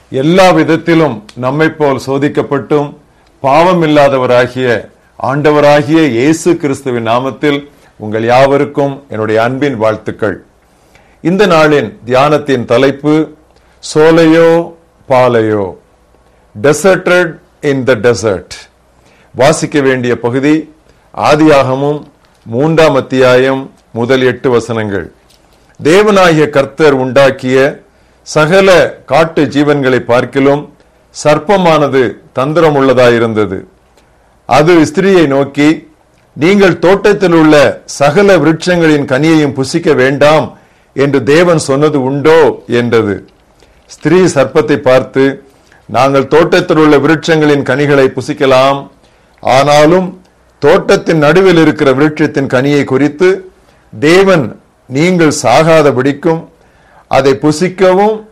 எல்லா விதத்திலும் நம்மை போல் சோதிக்கப்பட்டும் பாவமில்லாதவராகிய ஆண்டவராகிய இயேசு கிறிஸ்துவின் நாமத்தில் உங்கள் யாவருக்கும் என்னுடைய அன்பின் வாழ்த்துக்கள் இந்த நாளின் தியானத்தின் தலைப்பு சோலையோ பாலையோ டெசர்டட் இன் த டெசர்ட் வாசிக்க வேண்டிய பகுதி ஆதியாகமும் மூன்றாம் அத்தியாயம் முதல் எட்டு வசனங்கள் தேவனாகிய கர்த்தர் உண்டாக்கிய சகல காட்டு ஜீவன்களை பார்க்கிலும் சர்ப்பமானது தந்திரமுள்ளதாயிருந்தது அது ஸ்திரியை நோக்கி நீங்கள் தோட்டத்தில் உள்ள சகல விருட்சங்களின் கனியையும் புசிக்க வேண்டாம் என்று தேவன் சொன்னது உண்டோ என்றது ஸ்திரீ சர்ப்பத்தை பார்த்து நாங்கள் தோட்டத்தில் உள்ள விருட்சங்களின் கனிகளை புசிக்கலாம் ஆனாலும் தோட்டத்தின் நடுவில் இருக்கிற விருட்சத்தின் கனியை குறித்து தேவன் நீங்கள் சாகாதபடிக்கும் அதை புசிக்கவும்